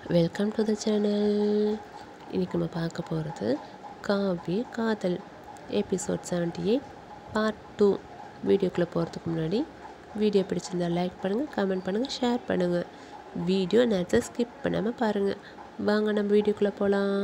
welcome to the channel இன்றைக்கி நம்ம பார்க்க போகிறது காவிய காதல் episode seventy eight part two வீடியோக்குள்ளே போகிறதுக்கு முன்னாடி வீடியோ பிடிச்சிருந்தா லைக் பண்ணுங்கள் கமெண்ட் பண்ணுங்கள் ஷேர் பண்ணுங்கள் வீடியோ நேரத்தை ஸ்கிப் பண்ணாமல் பாருங்கள் வாங்க நம்ம வீடியோக்குள்ளே போகலாம்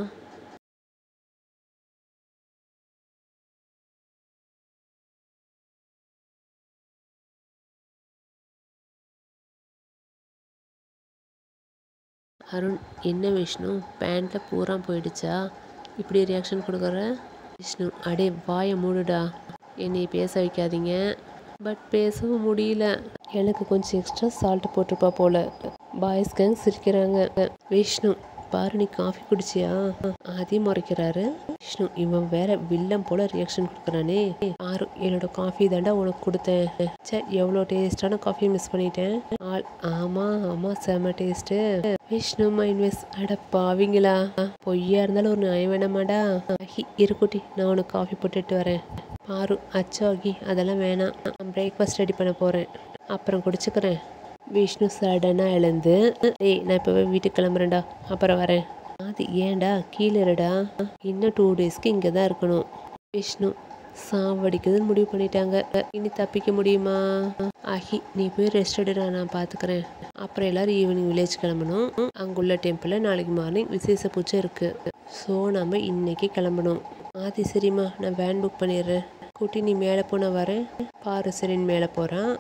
அருண் என்ன விஷ்ணு பேண்ட்டில் பூரா போயிடுச்சா இப்படி ரியாக்ஷன் கொடுக்குற விஷ்ணு அடே வாயை மூடுடா என்னை பேச வைக்காதீங்க பட் பேசவும் முடியல எனக்கு கொஞ்சம் எக்ஸ்ட்ரா சால்ட் போட்டிருப்பா போல பாய்ஸ் கேங் சிரிக்கிறாங்க விஷ்ணு பாரு நீ காஃபி குடிச்சியா ஆதி முறைக்கிறாரு விஷ்ணு இவன் வேற வில்லம் போல ரியாக்ஷன் கொடுக்குறானே ஆறு என்னோட காஃபி தாண்டா உனக்கு கொடுத்தேன் சே எவ்வளோ டேஸ்டான காஃபி மிஸ் பண்ணிட்டேன் ஆள் ஆமா ஆமா செம டேஸ்ட்டு விஷ்ணு மைன்வெஸ் அட பாவிங்களா பொய்யா இருந்தாலும் ஒரு நியாயம் வேணாமாடா அஹி இருக்குட்டி நான் உனக்கு காஃபி போட்டுட்டு வரேன் பாரு அச்சோ அகி அதெல்லாம் வேணாம் நான் பிரேக்ஃபாஸ்ட் ரெடி பண்ண போகிறேன் அப்புறம் குடிச்சுக்கிறேன் விஷ்ணு சடனாக எழுந்து ஏய் நான் இப்போ வீட்டுக்கு கிளம்புறேன்டா அப்புறம் வரேன் அது ஏன்டா கீழே இருடா இன்னும் டூ டேஸ்க்கு இங்கே தான் இருக்கணும் விஷ்ணு சாவடிக்குதுன்னு முடிவு பண்ணிட்டாங்க இனி தப்பிக்க முடியுமா ஆஹி நீ போய் ரெஸ்ட் எடுடா நான் பார்த்துக்கிறேன் அப்புறம் எல்லாரும் ஈவினிங் வில்லேஜ் கிளம்பணும் அங்குள்ள டெம்பிளில் நாளைக்கு மார்னிங் விசேஷ பூஜை இருக்குது ஸோ நம்ம இன்னைக்கு கிளம்பணும் ஆதி சரிம்மா நான் வேன் புக் பண்ணிடுறேன் குட்டி நீ மேலே போன வரேன் பாரு சரின்னு மேலே போகிறான்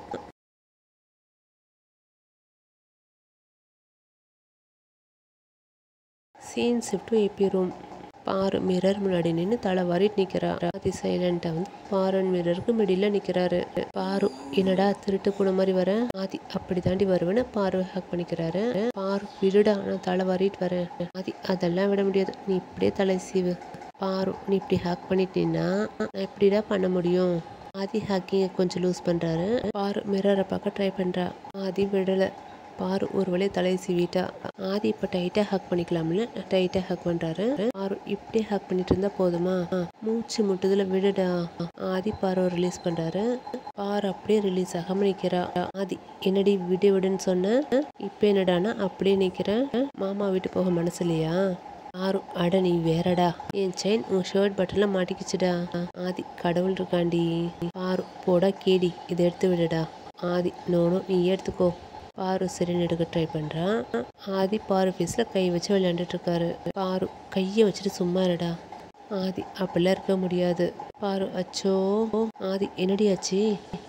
சீன் ஷிஃப்ட் ஏபி ரூம் பாரு மிரர் முன்னாடி நின்று தலை வாரிட்டு நிற்கிறா அதி சைலண்டாக வந்து பாரன் மிரருக்கு மிடில் நிற்கிறாரு பாரு என்னடா திருட்டு போன மாதிரி வரேன் ஆதி அப்படி தாண்டி வருவேன்னு பாரு ஹேக் பண்ணிக்கிறாரு பாரு விடுடா நான் தலை வாரிட்டு வரேன் ஆதி அதெல்லாம் விட முடியாது நீ இப்படியே தலை சீவு பாரு நீ இப்படி ஹேக் பண்ணிட்டீன்னா நான் எப்படிடா பண்ண முடியும் ஆதி ஹேக்கிங்கை கொஞ்சம் லூஸ் பண்ணுறாரு பாரு மிரரை பார்க்க ட்ரை பண்ணுறா ஆதி விடலை பாரு ஒரு வழியை தலையை சீவிட்டா ஆதி இப்போ டைட்டாக ஹக் பண்ணிக்கலாம்னு டைட்டாக ஹக் பண்ணுறாரு பாரு இப்படியே ஹக் பண்ணிட்டு இருந்தா போதுமா மூச்சு முட்டுதுல விடுடா ஆதி பாரு ரிலீஸ் பண்ணுறாரு பாரு அப்படியே ரிலீஸ் ஆகாம நிற்கிறா ஆதி என்னடி விடு விடுன்னு சொன்ன இப்போ என்னடானா அப்படியே நிற்கிறேன் மாமா வீட்டு போக மனசு இல்லையா ஆறு அட நீ வேறடா என் செயின் உன் ஷர்ட் பட்டன்ல மாட்டிக்கிச்சுடா ஆதி கடவுள் இருக்காண்டி பாரு போடா கேடி இதை எடுத்து விடுடா ஆதி நோனோ நீ எடுத்துக்கோ பாரு சரின்னு எடுக்க ட்ரை பண்ணுறான் ஆதி பாரு ஃபேஸில் கை வச்சு விளையாண்டுட்டு இருக்காரு பாரு கையை வச்சுட்டு சும்மா இருடா ஆதி அப்படிலாம் இருக்க முடியாது பாரு அச்சோ ஆதி என்னடி ஆச்சு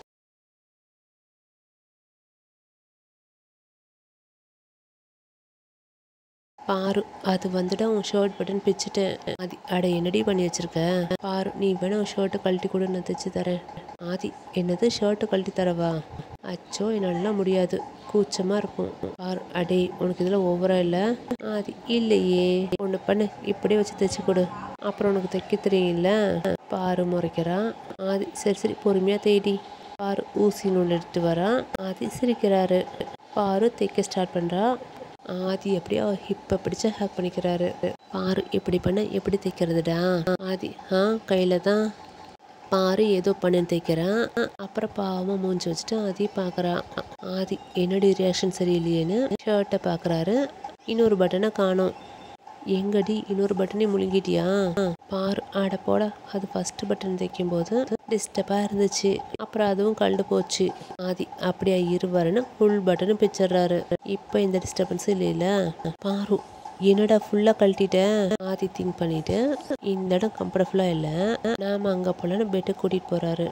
பாரு அது வந்துட்டு உன் ஷர்ட் பட்டன் பிச்சுட்டேன் ஆதி அட என்னடி பண்ணி வச்சிருக்க பாரு நீ வேணா உன் ஷர்ட்டை கழட்டி கூட நான் தைச்சு தரேன் ஆதி என்னது ஷர்ட்டை கழட்டி தரவா அச்சோ என்னாலலாம் முடியாது கூச்சமாக இருக்கும் பாரு அடே உனக்கு இதில் ஓவரா இல்லை ஆதி இல்லையே ஒன்று பண்ணு இப்படியே வச்சு தைச்சு கொடு அப்புறம் உனக்கு தைக்க தெரியும்ல பாரு முறைக்கிறான் ஆதி சரி சரி பொறுமையாக தேடி பாரு ஊசி நூல் எடுத்துட்டு வரான் ஆதி சிரிக்கிறாரு பாரு தைக்க ஸ்டார்ட் பண்ணுறா ஆதி எப்படியோ ஹிப்பை பிடிச்சு ஹேக் பண்ணிக்கிறாரு பாரு இப்படி பண்ண எப்படி தைக்கிறதுடா ஆதி ஆ கையில தான் பாரு ஏதோ பண்ணுன்னு தைக்கிறான் அப்புறம் பாவமாக மூஞ்சி வச்சுட்டு ஆதி பார்க்குறான் ஆதி என்னடி ரியாக்ஷன் சரியில்லையேன்னு ஷர்ட்டை பார்க்குறாரு இன்னொரு பட்டனை காணோம் எங்கடி இன்னொரு பட்டனை முழுங்கிட்டியா பாரு ஆட போட அது ஃபர்ஸ்ட் பட்டன் தைக்கும் போது டிஸ்டர்பாக இருந்துச்சு அப்புறம் அதுவும் கலந்து போச்சு ஆதி அப்படியே இருவாருன்னு ஃபுல் பட்டனும் பிச்சிடுறாரு இப்போ இந்த டிஸ்டர்பன்ஸ் இல்லைல்ல பாரு என்னடா ஃபுல்லாக கழட்டிட்டேன் ஆதி திங்க் பண்ணிட்டு இந்த இடம் கம்ஃபர்டபுளாக இல்லை நாம அங்கே போகலான்னு பெட்டு கூட்டிகிட்டு போகிறாரு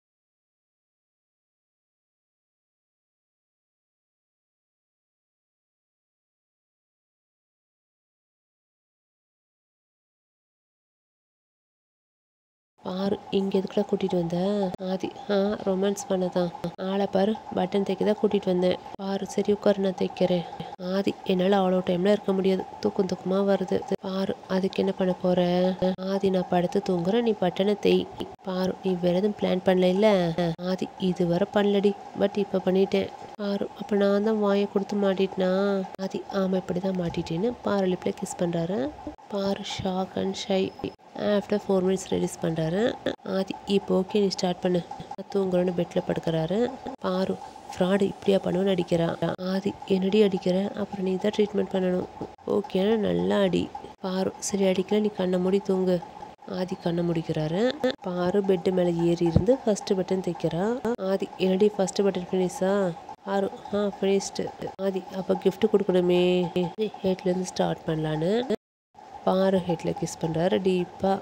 பாரு இங்கே எதுக்குடா கூட்டிகிட்டு வந்த ஆதி ஆ ரொமான்ஸ் பண்ணதான் ஆளை பாரு பட்டன் தைக்க தான் கூட்டிகிட்டு வந்தேன் பாரு சரி உட்காரு நான் தைக்கிறேன் ஆதி என்னால் அவ்வளோ டைம்ல இருக்க முடியாது தூக்கம் தூக்கமாக வருது பாரு அதுக்கு என்ன பண்ண போற ஆதி நான் படுத்து தூங்குறேன் நீ பட்டனை தெய் பாரு நீ வேற எதுவும் பிளான் பண்ணல இல்ல ஆதி இதுவரை பண்ணலடி பட் இப்போ பண்ணிட்டேன் பாரு அப்போ நான் தான் வாயை கொடுத்து மாட்டிட்டேனா ஆதி ஆமாம் இப்படி தான் மாட்டிட்டேன்னு பாரு லிப்பில் கிஸ் பண்ணுறாரு பாரு shock and shy after four minutes release பண்ணுறாரு ஆதி இப்போ ஓகே நீ ஸ்டார்ட் பண்ணு தூங்குறோன்னு பெட்டில் படுக்கிறாரு பாரு ஃப்ராடு இப்படியா பண்ணுவேன்னு அடிக்கிறான் ஆதி என்னடி அடிக்கிற அப்புறம் நீ தான் ட்ரீட்மெண்ட் பண்ணணும் ஓகேனா நல்லா அடி பாரு சரி அடிக்கல நீ கண்ணை மூடி தூங்கு ஆதி கண்ணை முடிக்கிறாரு பாரு பெட்டு மேலே ஏறி இருந்து ஃபர்ஸ்ட் பட்டன் தைக்கிறா ஆதி என்னடி ஃபர்ஸ்ட் பட்டன் ஃபினிஷா ஆறு ஆ ஃபினிஷ்டு ஆதி அப்போ gift கொடுக்கணுமே ஹேட்லேருந்து ஸ்டார்ட் பண்ணலான்னு பாரு ஹெட்டில் கிஸ் பண்ணுறாரு டீப்பாக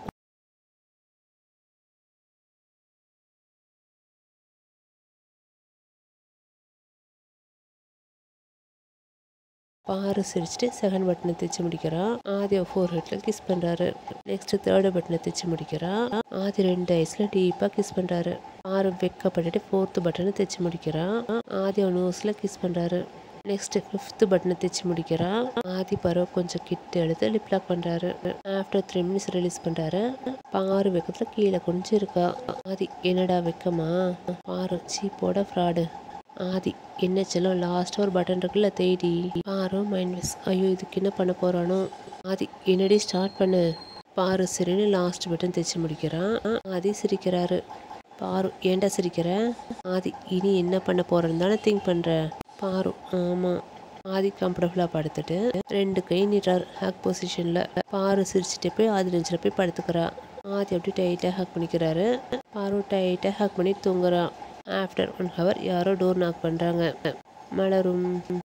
பாரு சிரிச்சுட்டு செகண்ட் பட்டனை தைச்சு முடிக்கிறா ஆதி ஃபோர் ஹெட்ல கிஸ் பண்றாரு நெக்ஸ்ட் தேர்டு பட்டனை தைச்சு முடிக்கிறா ஆதி ரெண்டு ஐஸ்ல டீப்பா கிஸ் பண்றாரு ஆறு வெக்கப்பட்டுட்டு ஃபோர்த்து பட்டனை தைச்சு முடிக்கிறா ஆதி அவன் நோஸ்ல கிஸ் பண்றாரு நெக்ஸ்ட் ஃபிஃப்த் பட்டனை தைச்சு முடிக்கிறா ஆதி பரவ கொஞ்சம் கிட்ட எடுத்து லிப் லாக் பண்றாரு ஆஃப்டர் த்ரீ மினிட்ஸ் ரிலீஸ் பண்றாரு பாரு வெக்கத்துல கீழே கொஞ்சம் இருக்கா ஆதி என்னடா வெக்கமா பாரு சீப்போட ஃப்ராடு ஆதி என்ன செல்லம் லாஸ்ட் ஒரு பட்டன் இருக்குல்ல தேடி பாரு மைண்ட் மிஸ் ஐயோ இதுக்கு என்ன பண்ண போறானோ ஆதி என்னடி ஸ்டார்ட் பண்ணு பாரு சரின்னு லாஸ்ட் பட்டன் தைச்சு முடிக்கிறான் ஆதி சிரிக்கிறாரு பாரு ஏன்டா சிரிக்கிற ஆதி இனி என்ன பண்ண போறேன்னு தானே திங்க் பண்ற பாரு ஆமா ஆதி கம்ஃபர்டபுளாக படுத்துட்டு ரெண்டு கை நீட்டார் ஹேக் பொசிஷனில் பாரு சிரிச்சுட்டு போய் ஆதி நெஞ்சில் போய் படுத்துக்கிறா ஆதி அப்படி டைட்டாக ஹேக் பண்ணிக்கிறாரு பாரு டைட்டாக ஹேக் பண்ணி தூங்குறா ஆஃப்டர் ஒன் ஹவர் யாரோ டோர் நாக் பண்ணுறாங்க மலரும்